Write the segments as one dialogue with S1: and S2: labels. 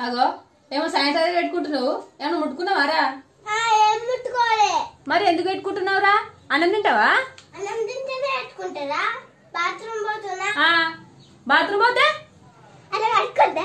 S1: అగో ఏమో సాయంత్రం పెట్టుకుంటున్నావు ఏమన్నా ముట్టుకున్నావారా
S2: ఆ, ఏం ముట్టుకోలే
S1: మరి ఎందుకు పెట్టుకుంటున్నావురా అన్నం తింటావా
S2: అన్నం తింటేనే పెట్టుకుంటారా బాత్రూమ్ పోతున్నా
S1: ఆ, బాత్రూమ్ పోతే
S2: అలా కట్టుకోద్దా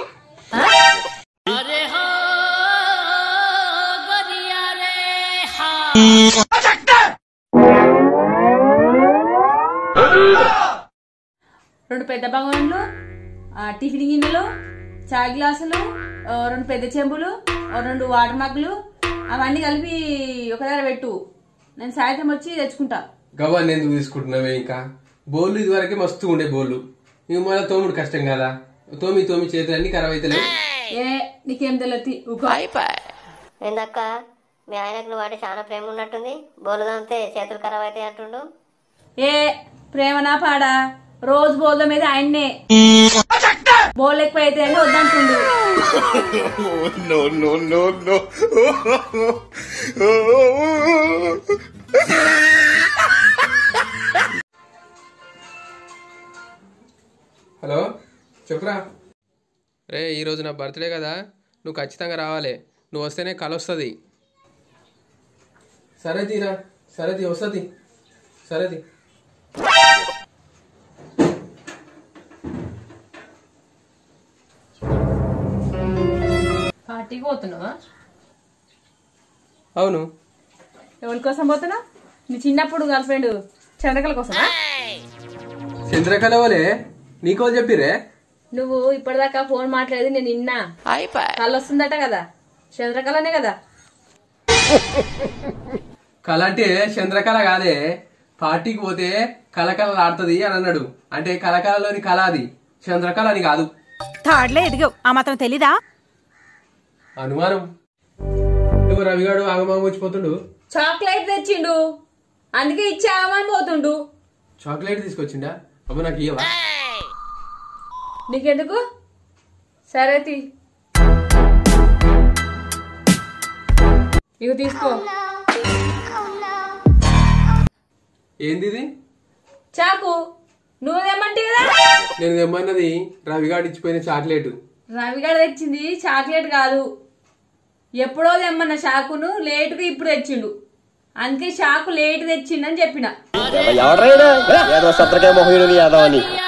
S1: రెండు పెద్ద భగవాన్లు టిఫిన్ గిన్నెలు చాయ్ గ్లాసులు ఆ, రెండు పెద్ద చెంబులు ఆ, రెండు వాటర్ మగ్గులు అవన్నీ కలిపి ఒక దగ్గర పెట్టు నేను సాయంత్రం వచ్చి తెచ్చుకుంటా
S3: గవ్వని ఎందుకు తీసుకుంటున్నావే ఇంకా బోళ్ళు ఇదివరకే మస్తు ఉండే బోళ్ళు ఇంక మళ్ళీ తోముడు కష్టం కదా తోమి తోమి చేతులన్నీ ఖరాబ్ అవుతలేవు
S1: ఏ నీకేం తెలియదు ఊకో
S4: ఏందక్క మీ ఆయనకు నువ్వు అంటే చాలా ప్రేమ ఉన్నట్టుంది బోలుదంతే చేతులు ఖరాబ్ అయితే అంటుండు
S1: ఏ ప్రేమనా పాడా రోజు బోళ్ళ మీద ఆయన్నే బోల్ ఎక్కువ అయితే అని వద్దంటుండు
S3: హలో చెప్పురా రే ఈరోజు నా బర్త్డే కదా నువ్వు ఖచ్చితంగా రావాలి నువ్వు వస్తేనే కల వస్తుంది సరే తీరా సరే తీ వస్తుంది సరే తీ
S1: పార్టీకి పోతున్నావా
S3: అవును
S1: ఎవరి కోసం పోతున్నావు నీ చిన్నప్పుడు గర్ల్ ఫ్రెండ్ చంద్రకళ కోసమా
S3: చంద్రకళ వాళ్ళే నీకో చెప్పిరే
S1: నువ్వు ఇప్పటిదాకా ఫోన్ మాట్లాడేది నేను నిన్నా కళ్ళు వస్తుందట కదా చంద్రకళనే కదా
S3: కళ అంటే చంద్రకళ కాదే పార్టీకి పోతే కళకళ ఆడుతుంది అని అన్నాడు అంటే కళకళలోని కళ అది చంద్రకళ అని కాదు
S5: థర్డ్లో ఎదిగావు ఆ మాత్రం తెలీదా
S3: అనుమానం నువ్వు రవిగాడు ఆగమాగం వచ్చిపోతుండు
S1: చాక్లెట్ తెచ్చిండు అందుకే ఇచ్చామని పోతుండు
S3: చాక్లెట్ తీసుకొచ్చిండా అబ్బు నాకు ఇయ్యవా
S1: నీకెందుకు సరే తీ ఇవి తీసుకో
S3: ఏంది ఇది
S1: చాకు నువ్వు తెమ్మంటే కదా
S3: నేను తెమ్మన్నది రవిగాడు ఇచ్చిపోయిన చాక్లెట్
S1: రవిగడ తెచ్చింది చాక్లెట్ కాదు ఎప్పుడో తెమ్మన్న షాకును లేటుగా ఇప్పుడు తెచ్చిండు అందుకే షాకు లేటు తెచ్చిండని చెప్పిన
S6: ఎవడ్రైనా ఏదో సత్రకే మొహీడు యాదవ్ అని